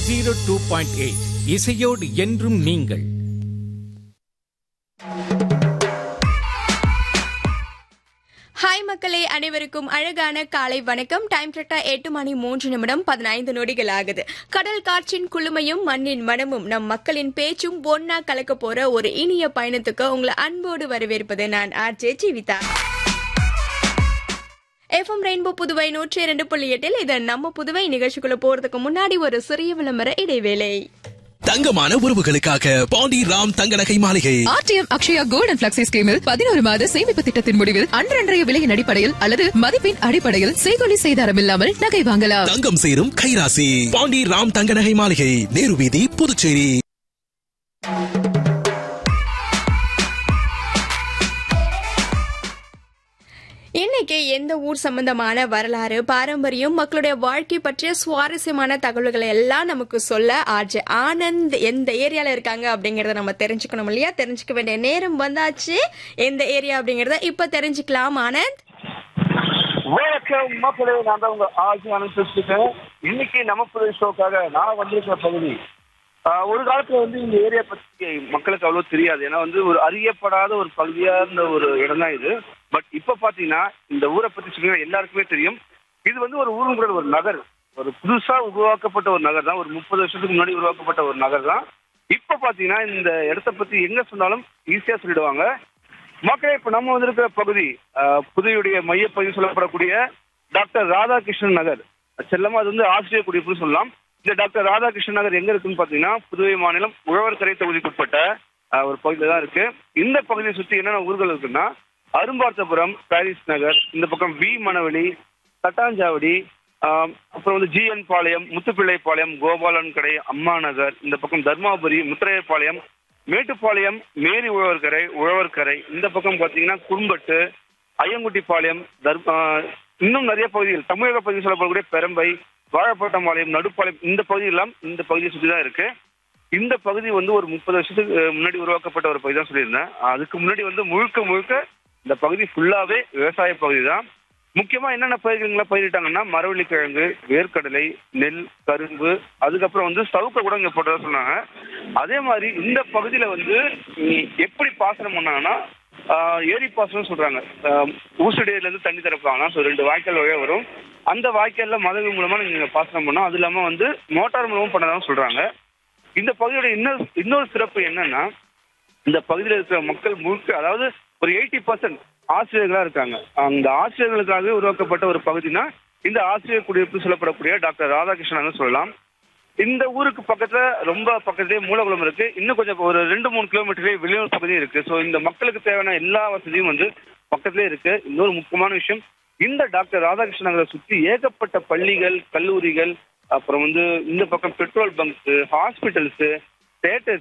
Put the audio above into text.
zero two point eight இசையோடு என்றும் நீங்கள் ஹாய் மக்களே அனைவருக்கும் அழகான காலை வணக்கம் டைம் கரெக்டா எட்டு மணி மூன்று நிமிடம் பதினைந்து நொடிகள் ஆகுது கடல் காற்றின் குளுமையும் மண்ணின் மனமும் நம் மக்களின் பேச்சும் ஒன்னா கலக்க போற ஒரு இனிய பயணத்துக்கு உங்களை அன்போடு வரவேற்பது நான் RJ Jeevitha FM Rainbow Puduvai நூற்றி இரண்டு புள்ளி எட்டில் இது நம்ம புதுவை நிகழ்ச்சிக்குள்ள போறதுக்கு முன்னாடி ஒரு சிறிய விளம்பர இடைவேளை தங்கமான உறவுகளுக்காக Pandi Ram Thanga Nagai Maligai RTM Akshaya gold and flexi ஸ்கீமில் பதினோரு மாத சேமிப்பு திட்டத்தின் முடிவில் அன்றன்றைய விலையின் அடிப்படையில் அல்லது மதிப்பின் அடிப்படையில் செய்கொலி செய்தாரம் இல்லாமல் நகை வாங்கலாம் தங்கம் சேரும் கைராசி பாண்டி ராம் தங்க நகை மாளிகை நேரு வீதி புதுச்சேரி இன்னைக்கு எந்த ஊர் சம்பந்தமான வரலாறு பாரம்பரியம் மக்களுடைய வாழ்க்கை பற்றிய சுவாரஸ்யமான தகவல்களை எல்லாம் நமக்கு சொல்ல ஆர்ஜே ஆனந்த் எந்த ஏரியால இருக்காங்க அப்படிங்கறத நம்ம தெரிஞ்சுக்கணும் இல்லையா தெரிஞ்சுக்க வேண்டிய நேரம் வந்தாச்சு எந்த ஏரியா அப்படிங்கறத இப்ப தெரிஞ்சுக்கலாம் ஆனந்த் வணக்கம் மக்களே நான் தான் உங்க ஆஜி ஆனந்த் பேசிருக்கேன் இன்னைக்கு நம்ம புது ஷோக்காக நான் வந்திருக்கிற பகுதி ஆஹ், ஒரு காலத்துல வந்து இந்த ஏரியா பத்தி மக்களுக்கு அவ்வளவு தெரியாது ஏன்னா வந்து ஒரு அறியப்படாத ஒரு பகுதியா இருந்த ஒரு இடம் தான் இது பட் இப்ப பாத்தீங்கன்னா இந்த ஊரை பத்தி சொன்னீங்கன்னா எல்லாருக்குமே தெரியும் இது வந்து ஒரு ஊருங்கிற ஒரு நகர் ஒரு புதுசா உருவாக்கப்பட்ட ஒரு நகர் தான் ஒரு முப்பது வருஷத்துக்கு முன்னாடி உருவாக்கப்பட்ட ஒரு நகர் தான் இப்ப பாத்தீங்கன்னா இந்த இடத்த பத்தி எங்க சொன்னாலும் ஈஸியா சொல்லிடுவாங்க மக்களே இப்ப நம்ம வந்திருக்கிற பகுதி ஆஹ், புதுவையுடைய மையப்பகுதி சொல்லப்படக்கூடிய டாக்டர் ராதாகிருஷ்ணன் நகர் செல்லமா அது வந்து ஆசிரியர் குடியிருப்புன்னு சொல்லலாம் இந்த டாக்டர் ராதாகிருஷ்ணன் நகர் எங்க இருக்குன்னு பாத்தீங்கன்னா புதுவை மாநிலம் உழவர்கரை தொகுதிக்குட்பட்ட ஆஹ், ஒரு பகுதியில தான் இருக்கு இந்த பகுதியை சுத்தி என்னென்ன ஊர்கள் இருக்குன்னா அரும்பார்த்தபுரம் பாரிஸ் நகர் இந்த பக்கம் வி மணவெளி தட்டாஞ்சாவடி ஆஹ், அப்புறம் வந்து ஜிஎன் பாளையம் முத்துப்பிள்ளைப்பாளையம் கோபாலன் கடை அம்மா நகர் இந்த பக்கம் தர்மாபுரி முத்திரையப்பாளையம் மேட்டுப்பாளையம் மேரி உழவர்கரை உழவர்கரை இந்த பக்கம் பாத்தீங்கன்னா கும்பட்டு ஐயங்குட்டிப்பாளையம் தர் ஆஹ், இன்னும் நிறைய பகுதிகள் தமிழக பகுதி சொல்லப்படக்கூடிய பெரம்பை வாழப்பட்டம்பாளையம் நடுப்பாளையம் இந்த பகுதியெல்லாம் இந்த பகுதியை சுற்றி தான் இருக்கு இந்த பகுதி வந்து ஒரு முப்பது வருஷத்துக்கு அஹ், முன்னாடி உருவாக்கப்பட்ட ஒரு பகுதி தான் சொல்லியிருந்தேன் அதுக்கு முன்னாடி வந்து முழுக்க முழுக்க இந்த பகுதி ஃபுல்லாவே விவசாய பகுதி தான் முக்கியமா என்னென்ன பயிர்கள்லாம் பயிரிட்டாங்கன்னா மரவள்ளிக்கிழங்கு வேர்க்கடலை நெல் கரும்பு அதுக்கப்புறம் வந்து சவுக்க கூட இங்க போட்டதா சொன்னாங்க அதே மாதிரி இந்த பகுதியில வந்து நீ எப்படி பாசனம் பண்ணாங்கன்னா ஆஹ், ஏரி பாசனம் சொல்றாங்க ஆஹ், ஊசுடேரியில இருந்து தண்ணி திறப்பாங்கன்னா ஸோ ரெண்டு வாய்க்கால் வழியா வரும் அந்த வாய்க்கால்ல மதகு மூலமா நீங்க பாசனம் பண்ணோம் அது இல்லாம வந்து மோட்டார் மூலமும் பண்ணதான் சொல்றாங்க இந்த பகுதியோட இன்னொரு இன்னொரு சிறப்பு என்னன்னா இந்த பகுதியில் இருக்கிற மக்கள் முழுக்க அதாவது ஒரு எயிட்டி பர்சன்ட் ஆசிரியர்களா இருக்காங்க அந்த ஆசிரியர்களுக்காகவே உருவாக்கப்பட்ட ஒரு பகுதினா இந்த ஆசிரியர் குடியிருப்பு சொல்லப்படக்கூடிய டாக்டர் ராதாகிருஷ்ணன் சொல்லலாம் இந்த ஊருக்கு பக்கத்துல ரொம்ப பக்கத்துலயே மூலகுளம் இருக்கு இன்னும் கொஞ்சம் ஒரு ரெண்டு மூணு கிலோமீட்டர்லயே வெளியூர் பகுதி இருக்கு ஸோ இந்த மக்களுக்கு தேவையான எல்லா வசதியும் வந்து பக்கத்துலயே இருக்கு இன்னொரு முக்கியமான விஷயம் இந்த டாக்டர் ராதாகிருஷ்ணன் நகரை சுற்றி ஏகப்பட்ட பள்ளிகள் கல்லூரிகள் அப்புறம் வந்து இந்த பக்கம் பெட்ரோல் பங்க்ஸ் ஹாஸ்பிட்டல்ஸ் தேட்டர்ஸ்